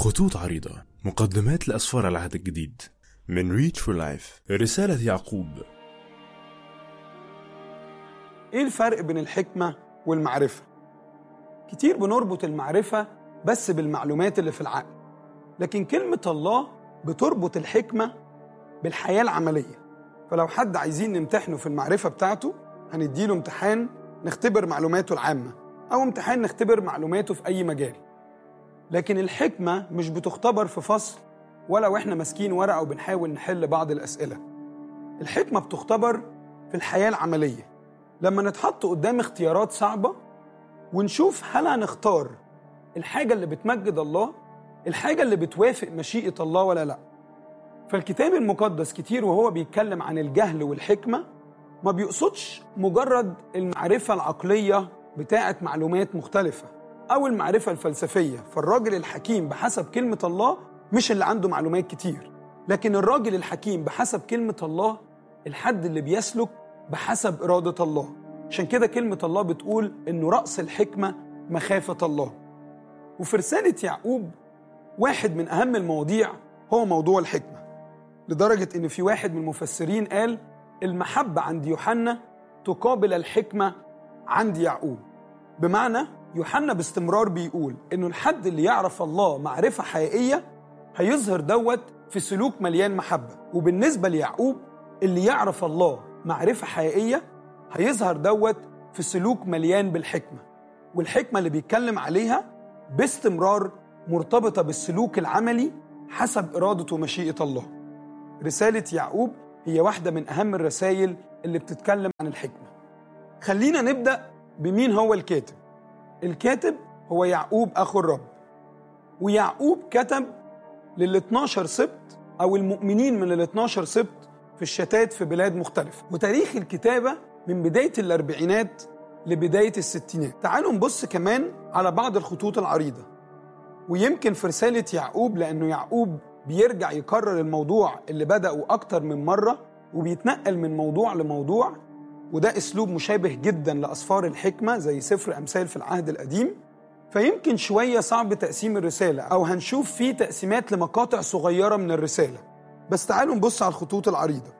خطوط عريضة مقدمات لأسفار العهد الجديد من ريتش فور لايف رسالة يعقوب ايه الفرق بين الحكمة والمعرفة؟ كتير بنربط المعرفة بس بالمعلومات اللي في العقل لكن كلمة الله بتربط الحكمة بالحياة العملية فلو حد عايزين نمتحنه في المعرفة بتاعته هنديله امتحان نختبر معلوماته العامة أو امتحان نختبر معلوماته في أي مجال لكن الحكمة مش بتختبر في فصل ولا واحنا ماسكين ورقة وبنحاول نحل بعض الأسئلة الحكمة بتختبر في الحياة العملية لما نتحط قدام اختيارات صعبة ونشوف هل هنختار الحاجة اللي بتمجد الله الحاجة اللي بتوافق مشيئة الله ولا لا فالكتاب المقدس كتير وهو بيتكلم عن الجهل والحكمة ما بيقصدش مجرد المعرفة العقلية بتاعة معلومات مختلفة أو المعرفة الفلسفية فالراجل الحكيم بحسب كلمة الله مش اللي عنده معلومات كتير لكن الراجل الحكيم بحسب كلمة الله الحد اللي بيسلك بحسب إرادة الله عشان كده كلمة الله بتقول إنه رأس الحكمة مخافة الله وفي رسالة يعقوب واحد من أهم المواضيع هو موضوع الحكمة لدرجة إن في واحد من المفسرين قال المحبة عند يوحنا تقابل الحكمة عند يعقوب بمعنى يوحنا باستمرار بيقول إنه الحد اللي يعرف الله معرفة حقيقية هيظهر دوت في سلوك مليان محبة وبالنسبة ليعقوب اللي يعرف الله معرفة حقيقية هيظهر دوت في سلوك مليان بالحكمة والحكمة اللي بيتكلم عليها باستمرار مرتبطة بالسلوك العملي حسب إرادة ومشيئة الله رسالة يعقوب هي واحدة من أهم الرسائل اللي بتتكلم عن الحكمة خلينا نبدأ بمين هو الكاتب الكاتب هو يعقوب أخو الرب ويعقوب كتب لل 12 سبط أو المؤمنين من ال 12 سبط في الشتات في بلاد مختلفة وتاريخ الكتابة من بداية الأربعينات لبداية الستينات تعالوا نبص كمان على بعض الخطوط العريضة ويمكن في رسالة يعقوب لأنه يعقوب بيرجع يكرر الموضوع اللي بدأوا أكتر من مرة وبيتنقل من موضوع لموضوع وده أسلوب مشابه جدا لأسفار الحكمة زي سفر أمثال في العهد القديم فيمكن شوية صعب تقسيم الرسالة أو هنشوف فيه تقسيمات لمقاطع صغيرة من الرسالة بس تعالوا نبص على الخطوط العريضة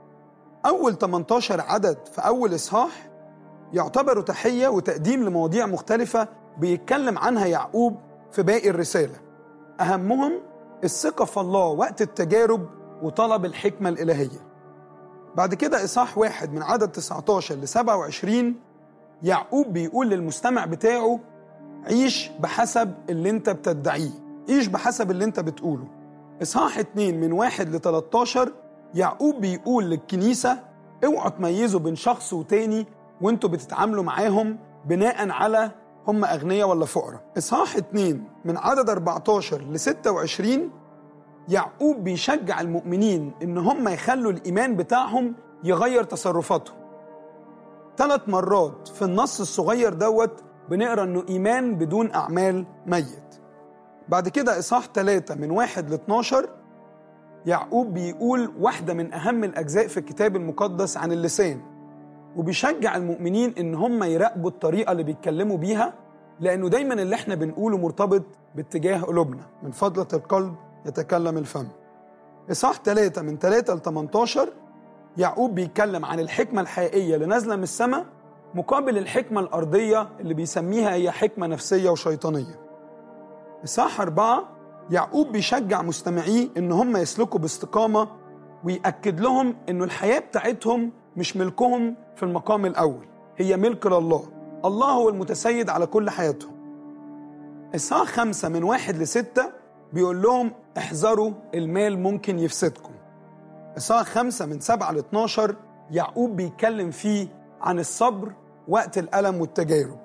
أول 18 عدد في أول إصحاح يعتبروا تحية وتقديم لمواضيع مختلفة بيتكلم عنها يعقوب في باقي الرسالة أهمهم الثقة في الله وقت التجارب وطلب الحكمة الإلهية بعد كده إصحاح واحد من عدد 19 ل 27 يعقوب بيقول للمستمع بتاعه عيش بحسب اللي انت بتدعيه عيش بحسب اللي انت بتقوله إصحاح 2 من 1 ل 13 يعقوب بيقول للكنيسة اوعوا تميزوا بين شخص وتاني وانتوا بتتعاملوا معاهم بناء على هم أغنياء ولا فقراء إصحاح 2 من عدد 14 ل 26 يعقوب بيشجع المؤمنين إن هم يخلوا الإيمان بتاعهم يغير تصرفاتهم ثلاث مرات في النص الصغير دوت بنقرا إنه إيمان بدون أعمال ميت بعد كده إصحاح 3 من 1 ل 12 يعقوب بيقول واحدة من أهم الأجزاء في الكتاب المقدس عن اللسان وبيشجع المؤمنين ان هم يراقبوا الطريقه اللي بيتكلموا بيها لانه دايما اللي احنا بنقوله مرتبط باتجاه قلوبنا من فضله القلب يتكلم الفم اصحاح 3 من 3 ل 18 يعقوب بيتكلم عن الحكمه الحقيقيه اللي نازله من السماء مقابل الحكمه الارضيه اللي بيسميها هي حكمه نفسيه وشيطانيه اصحاح 4 يعقوب بيشجع مستمعيه ان هم يسلكوا باستقامه ويأكد لهم انه الحياه بتاعتهم مش ملكهم في المقام الأول هي ملك لله الله هو المتسيد على كل حياتهم إصحاح خمسة من واحد لستة بيقول لهم احذروا المال ممكن يفسدكم إصحاح خمسة من سبعة ل 12 يعقوب بيتكلم فيه عن الصبر وقت الألم والتجارب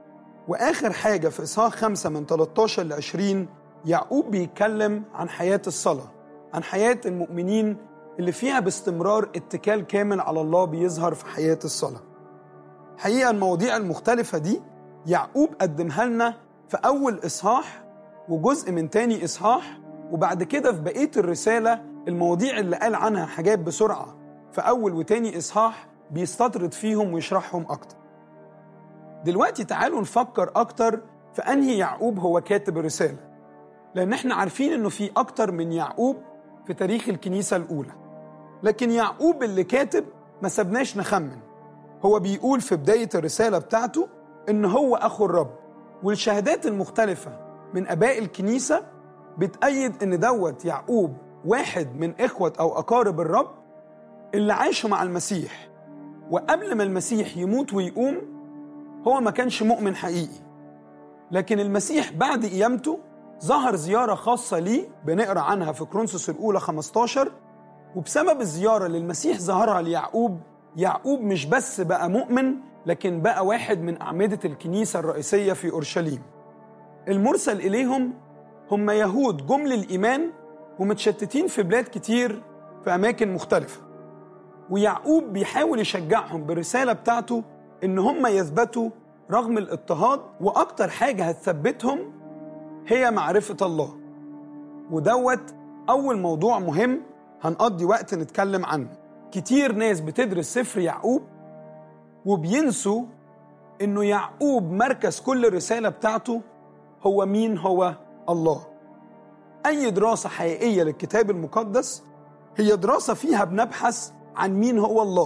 وآخر حاجة في إصحاح خمسة من 13 ل 20 يعقوب بيتكلم عن حياة الصلاة عن حياة المؤمنين اللي فيها باستمرار اتكال كامل على الله بيظهر في حياة الصلاة حقيقة المواضيع المختلفة دي يعقوب قدمها لنا في أول إصحاح وجزء من تاني إصحاح وبعد كده في بقية الرسالة المواضيع اللي قال عنها حاجات بسرعة في أول وتاني إصحاح بيستطرد فيهم ويشرحهم أكتر دلوقتي تعالوا نفكر أكتر في أنهي يعقوب هو كاتب الرسالة لأن احنا عارفين إنه في أكتر من يعقوب في تاريخ الكنيسة الأولى لكن يعقوب اللي كاتب ما سبناش نخمن هو بيقول في بداية الرسالة بتاعته إن هو أخو الرب والشهادات المختلفة من آباء الكنيسة بتأيد إن دوت يعقوب واحد من إخوة أو أقارب الرب اللي عاشوا مع المسيح وقبل ما المسيح يموت ويقوم هو ما كانش مؤمن حقيقي لكن المسيح بعد قيامته ظهر زيارة خاصة ليه بنقرأ عنها في كرونسوس الأولى 15 وبسبب الزيارة اللي المسيح ظهرها ليعقوب يعقوب مش بس بقى مؤمن لكن بقى واحد من أعمدة الكنيسة الرئيسية في أورشليم المرسل إليهم هم يهود جم للإيمان ومتشتتين في بلاد كتير في أماكن مختلفة ويعقوب بيحاول يشجعهم بالرسالة بتاعته إن هم يثبتوا رغم الاضطهاد وأكتر حاجة هتثبتهم هي معرفة الله ودوت أول موضوع مهم هنقضي وقت نتكلم عنه كتير ناس بتدرس سفر يعقوب وبينسوا إنه يعقوب مركز كل الرسالة بتاعته هو مين هو الله أي دراسة حقيقية للكتاب المقدس هي دراسة فيها بنبحث عن مين هو الله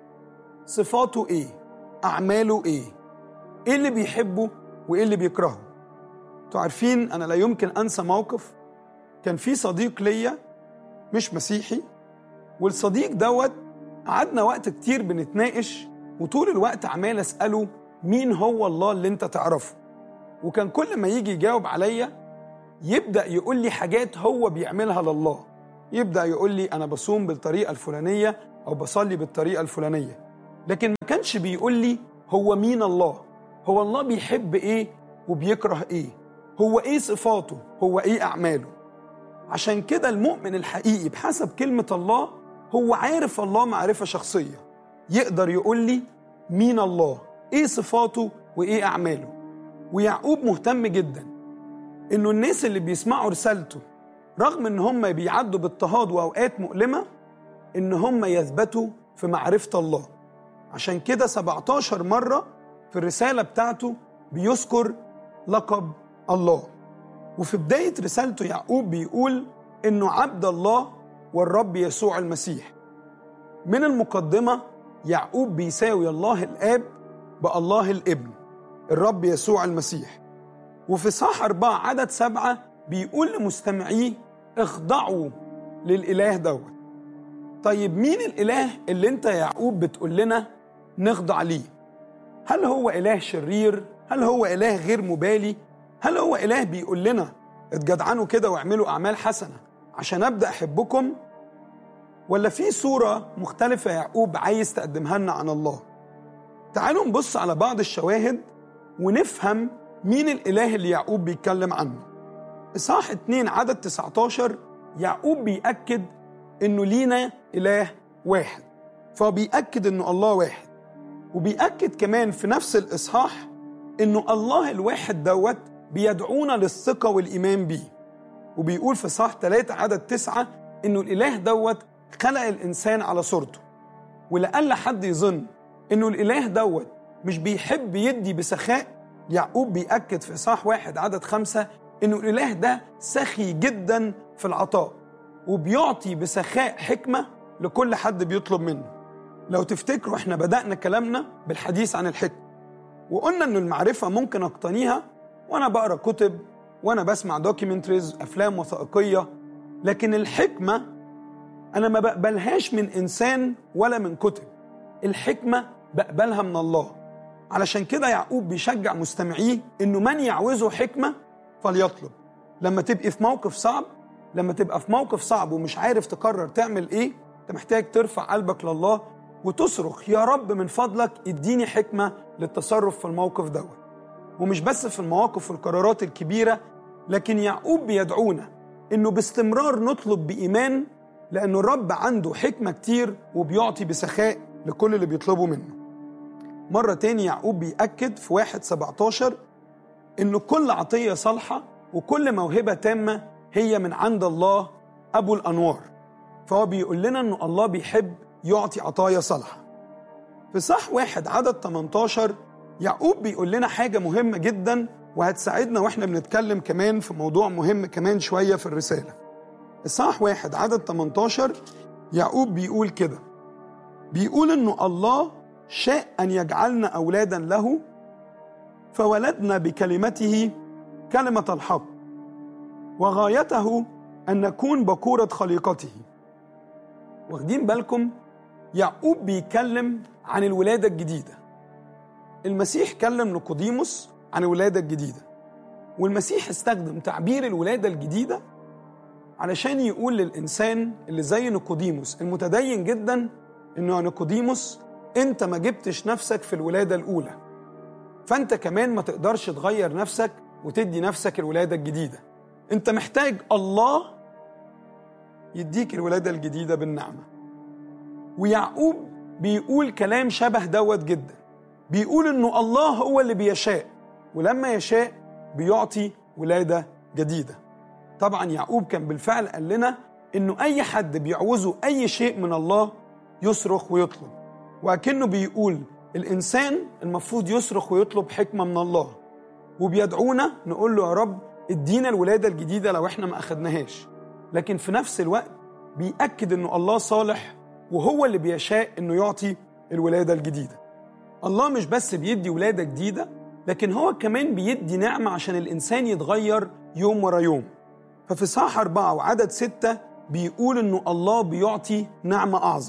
صفاته إيه أعماله إيه إيه اللي بيحبه وإيه اللي بيكرهه انتوا عارفين أنا لا يمكن أنسى موقف كان في صديق ليا مش مسيحي والصديق دوت قعدنا وقت كتير بنتناقش وطول الوقت عمال أسأله مين هو الله اللي أنت تعرفه وكان كل ما يجي يجاوب عليا يبدأ يقول لي حاجات هو بيعملها لله يبدأ يقول لي أنا بصوم بالطريقة الفلانية أو بصلي بالطريقة الفلانية لكن ما كانش بيقول لي هو مين الله هو الله بيحب إيه وبيكره إيه هو إيه صفاته هو إيه أعماله عشان كده المؤمن الحقيقي بحسب كلمة الله هو عارف الله معرفة شخصية يقدر يقول لي مين الله إيه صفاته وإيه أعماله ويعقوب مهتم جدا إنه الناس اللي بيسمعوا رسالته رغم إن هم بيعدوا باضطهاد وأوقات مؤلمة إن هم يثبتوا في معرفة الله عشان كده 17 مرة في الرسالة بتاعته بيذكر لقب الله وفي بداية رسالته يعقوب بيقول إنه عبد الله والرب يسوع المسيح من المقدمة يعقوب بيساوي الله الآب بالله الابن الرب يسوع المسيح وفي صح أربعة عدد سبعة بيقول لمستمعيه اخضعوا للإله دوت طيب مين الإله اللي أنت يا يعقوب بتقول لنا نخضع ليه هل هو إله شرير هل هو إله غير مبالي هل هو إله بيقول لنا اتجدعنوا كده واعملوا أعمال حسنة عشان أبدأ أحبكم ولا في صورة مختلفة يا يعقوب عايز تقدمها لنا عن الله تعالوا نبص على بعض الشواهد ونفهم مين الإله اللي يعقوب بيتكلم عنه إصحاح 2 عدد 19 يعقوب بيأكد إنه لينا إله واحد فهو بيأكد إنه الله واحد وبيأكد كمان في نفس الإصحاح إنه الله الواحد دوت بيدعونا للثقة والإيمان بيه وبيقول في صح 3 عدد 9 إنه الإله دوت خلق الإنسان على صورته ولألا حد يظن إنه الإله دوت مش بيحب يدي بسخاء يعقوب بيأكد في صح واحد عدد خمسة إنه الإله ده سخي جدا في العطاء وبيعطي بسخاء حكمة لكل حد بيطلب منه لو تفتكروا احنا بدأنا كلامنا بالحديث عن الحكمة وقلنا إنه المعرفة ممكن أقتنيها وأنا بقرأ كتب وأنا بسمع دوكيومنتريز أفلام وثائقية لكن الحكمة أنا ما بقبلهاش من إنسان ولا من كتب الحكمة بقبلها من الله علشان كده يعقوب بيشجع مستمعيه إنه من يعوزه حكمة فليطلب لما تبقي في موقف صعب لما تبقى في موقف صعب ومش عارف تقرر تعمل إيه أنت محتاج ترفع قلبك لله وتصرخ يا رب من فضلك اديني حكمة للتصرف في الموقف دوت ومش بس في المواقف والقرارات الكبيرة لكن يعقوب بيدعونا إنه باستمرار نطلب بإيمان لأنه الرب عنده حكمة كتير وبيعطي بسخاء لكل اللي بيطلبوا منه مرة تاني يعقوب بيأكد في واحد 17 إنه كل عطية صالحة وكل موهبة تامة هي من عند الله أبو الأنوار فهو بيقول لنا إنه الله بيحب يعطي عطايا صالحة في صح واحد عدد 18 يعقوب بيقول لنا حاجة مهمة جدا وهتساعدنا واحنا بنتكلم كمان في موضوع مهم كمان شوية في الرسالة إصحاح واحد عدد 18 يعقوب بيقول كده بيقول إنه الله شاء أن يجعلنا أولادا له فولدنا بكلمته كلمة الحق وغايته أن نكون بكورة خليقته واخدين بالكم يعقوب بيتكلم عن الولادة الجديدة المسيح كلم نيقوديموس عن الولادة الجديدة والمسيح استخدم تعبير الولادة الجديدة علشان يقول للإنسان اللي زي نيقوديموس المتدين جدا إنه يا نيقوديموس أنت ما جبتش نفسك في الولادة الأولى فأنت كمان ما تقدرش تغير نفسك وتدي نفسك الولادة الجديدة أنت محتاج الله يديك الولادة الجديدة بالنعمة ويعقوب بيقول كلام شبه دوت جدا بيقول انه الله هو اللي بيشاء ولما يشاء بيعطي ولادة جديدة طبعا يعقوب كان بالفعل قال لنا انه اي حد بيعوزه اي شيء من الله يصرخ ويطلب وكأنه بيقول الانسان المفروض يصرخ ويطلب حكمة من الله وبيدعونا نقول له يا رب ادينا الولادة الجديدة لو احنا ما اخدناهاش لكن في نفس الوقت بيأكد انه الله صالح وهو اللي بيشاء انه يعطي الولادة الجديدة الله مش بس بيدي ولادة جديدة لكن هو كمان بيدي نعمة عشان الإنسان يتغير يوم ورا يوم ففي صح أربعة وعدد ستة بيقول إنه الله بيعطي نعمة أعظم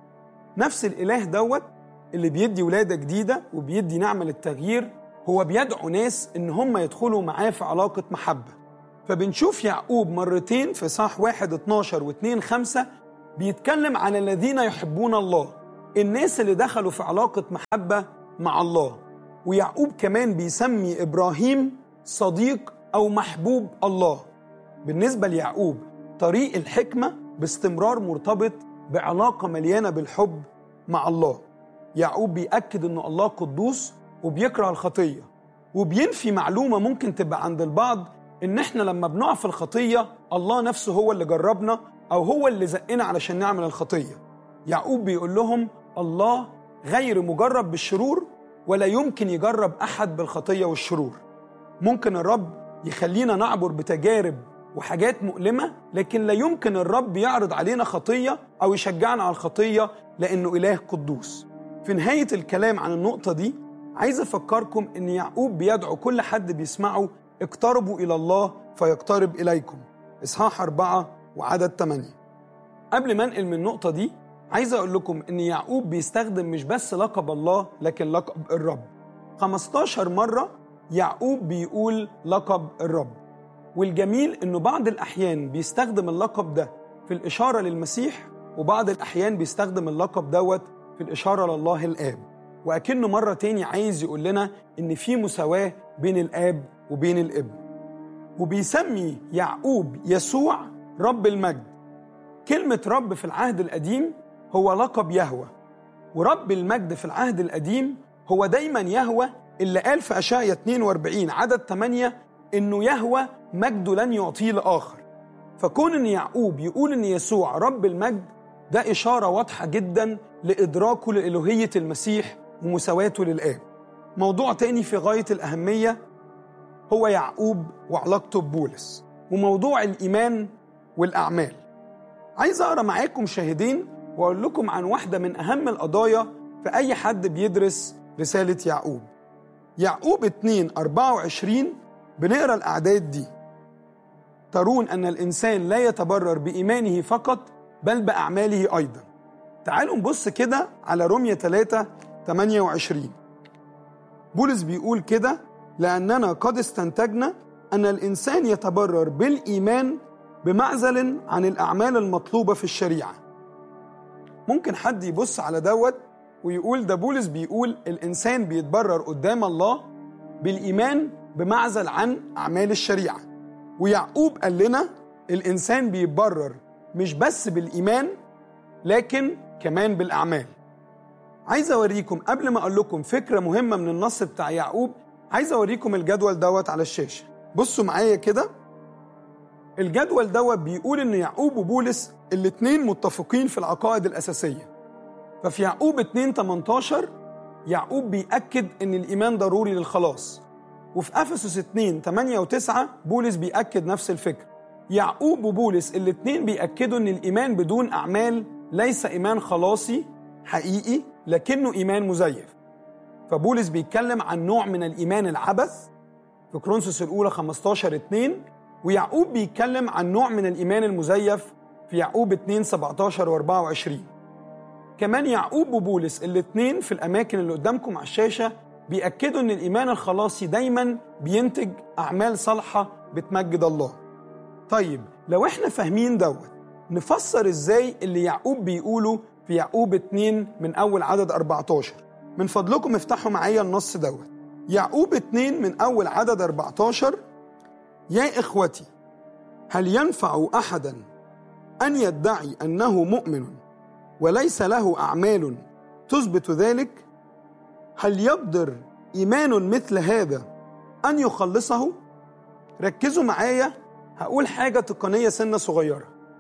نفس الإله دوت اللي بيدي ولادة جديدة وبيدي نعمة للتغيير هو بيدعو ناس إن هم يدخلوا معاه في علاقة محبة فبنشوف يعقوب مرتين في صح واحد 12 واثنين خمسة بيتكلم عن الذين يحبون الله الناس اللي دخلوا في علاقة محبة مع الله ويعقوب كمان بيسمي إبراهيم صديق أو محبوب الله بالنسبة ليعقوب طريق الحكمة باستمرار مرتبط بعلاقة مليانة بالحب مع الله يعقوب بيأكد أن الله قدوس وبيكره الخطية وبينفي معلومة ممكن تبقى عند البعض إن إحنا لما بنقع في الخطية الله نفسه هو اللي جربنا أو هو اللي زقنا علشان نعمل الخطية يعقوب بيقول لهم الله غير مجرب بالشرور ولا يمكن يجرب أحد بالخطية والشرور ممكن الرب يخلينا نعبر بتجارب وحاجات مؤلمة لكن لا يمكن الرب يعرض علينا خطية أو يشجعنا على الخطية لأنه إله قدوس في نهاية الكلام عن النقطة دي عايز أفكركم إن يعقوب بيدعو كل حد بيسمعه اقتربوا إلى الله فيقترب إليكم إصحاح أربعة وعدد ثمانية قبل ما انقل من النقطة دي عايز أقول لكم إن يعقوب بيستخدم مش بس لقب الله لكن لقب الرب 15 مرة يعقوب بيقول لقب الرب والجميل إنه بعض الأحيان بيستخدم اللقب ده في الإشارة للمسيح وبعض الأحيان بيستخدم اللقب دوت في الإشارة لله الآب وأكنه مرة تاني عايز يقول لنا إن في مساواة بين الآب وبين الابن وبيسمي يعقوب يسوع رب المجد كلمة رب في العهد القديم هو لقب يهوى ورب المجد في العهد القديم هو دايما يهوى اللي قال في أشعيا 42 عدد 8 إنه يهوى مجده لن يعطيه لآخر فكون إن يعقوب يقول إن يسوع رب المجد ده إشارة واضحة جدا لإدراكه لإلوهية المسيح ومساواته للآب موضوع تاني في غاية الأهمية هو يعقوب وعلاقته ببولس وموضوع الإيمان والأعمال عايز أقرأ معاكم شاهدين وأقول لكم عن واحدة من أهم القضايا في أي حد بيدرس رسالة يعقوب يعقوب 2 24 بنقرأ الأعداد دي ترون أن الإنسان لا يتبرر بإيمانه فقط بل بأعماله أيضا تعالوا نبص كده على رومية 3 28 بولس بيقول كده لأننا قد استنتجنا أن الإنسان يتبرر بالإيمان بمعزل عن الأعمال المطلوبة في الشريعة ممكن حد يبص على دوت ويقول ده بولس بيقول الإنسان بيتبرر قدام الله بالإيمان بمعزل عن أعمال الشريعة ويعقوب قال لنا الإنسان بيتبرر مش بس بالإيمان لكن كمان بالأعمال عايز أوريكم قبل ما أقول لكم فكرة مهمة من النص بتاع يعقوب عايز أوريكم الجدول دوت على الشاشة بصوا معايا كده الجدول دوت بيقول إن يعقوب وبولس الاتنين متفقين في العقائد الأساسية ففي يعقوب 2 18 يعقوب بيأكد إن الإيمان ضروري للخلاص وفي افسس 2 8 و9 بولس بيأكد نفس الفكره يعقوب وبولس الاثنين بيأكدوا ان الايمان بدون اعمال ليس ايمان خلاصي حقيقي لكنه ايمان مزيف فبولس بيتكلم عن نوع من الايمان العبث في كرونسوس الاولى 15 2 ويعقوب بيتكلم عن نوع من الايمان المزيف في يعقوب 2 17 و24 كمان يعقوب وبولس الاثنين في الاماكن اللي قدامكم على الشاشه بيأكدوا ان الايمان الخلاصي دايما بينتج اعمال صالحه بتمجد الله طيب لو احنا فاهمين دوت نفسر ازاي اللي يعقوب بيقوله في يعقوب 2 من اول عدد 14 من فضلكم افتحوا معايا النص دوت يعقوب 2 من اول عدد 14 يا اخوتي هل ينفع احدا ان يدعي انه مؤمن وليس له اعمال تثبت ذلك هل يقدر ايمان مثل هذا ان يخلصه ركزوا معايا هقول حاجه تقنيه سنه صغيره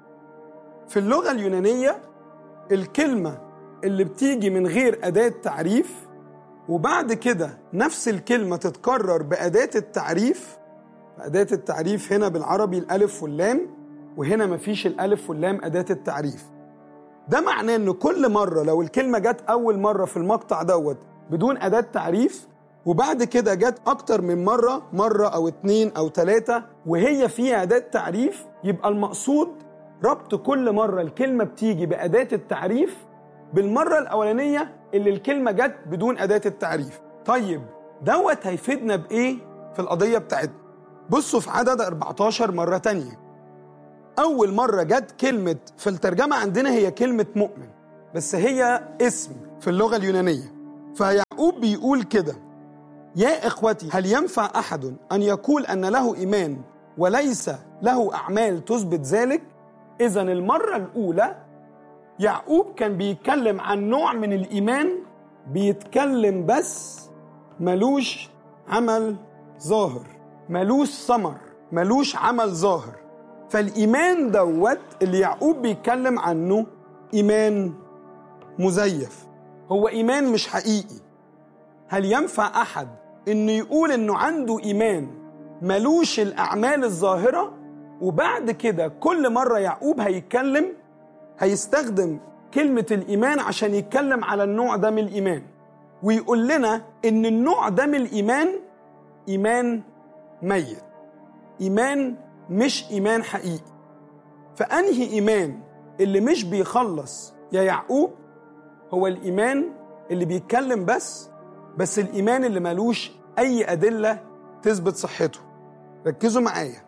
في اللغه اليونانيه الكلمه اللي بتيجي من غير اداه تعريف وبعد كده نفس الكلمه تتكرر باداه التعريف أداة التعريف هنا بالعربي الألف واللام وهنا مفيش الألف واللام أداة التعريف ده معناه إن كل مرة لو الكلمة جت أول مرة في المقطع دوت بدون أداة تعريف وبعد كده جت أكتر من مرة مرة أو اتنين أو تلاتة وهي فيها أداة تعريف يبقى المقصود ربط كل مرة الكلمة بتيجي بأداة التعريف بالمرة الأولانية اللي الكلمة جت بدون أداة التعريف طيب دوت هيفيدنا بإيه في القضية بتاعتنا بصوا في عدد 14 مرة تانية أول مرة جت كلمة في الترجمة عندنا هي كلمة مؤمن بس هي اسم في اللغة اليونانية فيعقوب بيقول كده يا إخوتي هل ينفع أحد أن يقول أن له إيمان وليس له أعمال تثبت ذلك إذا المرة الأولى يعقوب كان بيتكلم عن نوع من الإيمان بيتكلم بس ملوش عمل ظاهر ملوش ثمر ملوش عمل ظاهر فالإيمان دوت اللي يعقوب بيتكلم عنه إيمان مزيف هو إيمان مش حقيقي هل ينفع أحد إنه يقول إنه عنده إيمان ملوش الأعمال الظاهرة وبعد كده كل مرة يعقوب هيتكلم هيستخدم كلمة الإيمان عشان يتكلم على النوع ده من الإيمان ويقول لنا إن النوع ده من الإيمان إيمان ميت إيمان مش إيمان حقيقي فأنهي إيمان اللي مش بيخلص يا يعقوب هو الإيمان اللي بيتكلم بس بس الإيمان اللي ملوش أي أدلة تثبت صحته ركزوا معايا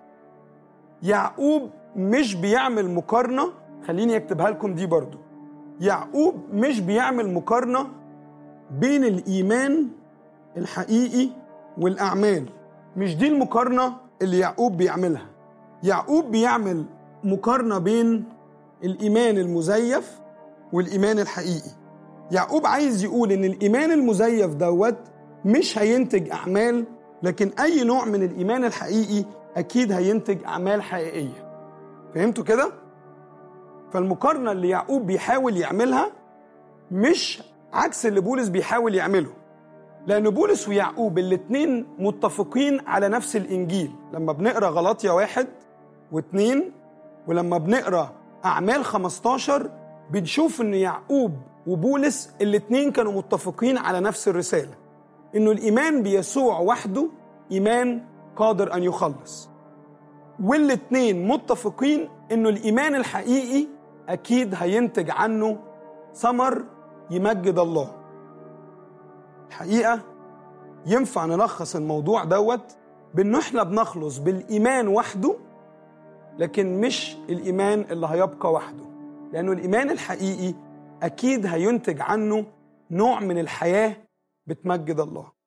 يعقوب مش بيعمل مقارنة خليني أكتبها لكم دي برضو يعقوب مش بيعمل مقارنة بين الإيمان الحقيقي والأعمال مش دي المقارنة اللي يعقوب بيعملها يعقوب بيعمل مقارنة بين الإيمان المزيف والإيمان الحقيقي يعقوب عايز يقول إن الإيمان المزيف دوت مش هينتج أعمال لكن أي نوع من الإيمان الحقيقي أكيد هينتج أعمال حقيقية فهمتوا كده؟ فالمقارنة اللي يعقوب بيحاول يعملها مش عكس اللي بولس بيحاول يعمله لأن بولس ويعقوب الاتنين متفقين على نفس الإنجيل لما بنقرأ غلاطيا واحد واتنين ولما بنقرأ أعمال 15 بنشوف إن يعقوب وبولس الاتنين كانوا متفقين على نفس الرسالة إنه الإيمان بيسوع وحده إيمان قادر أن يخلص والاتنين متفقين إنه الإيمان الحقيقي أكيد هينتج عنه ثمر يمجد الله الحقيقة ينفع نلخص الموضوع دوت بأنه احنا بنخلص بالإيمان وحده لكن مش الإيمان اللي هيبقى وحده لأنه الإيمان الحقيقي أكيد هينتج عنه نوع من الحياة بتمجد الله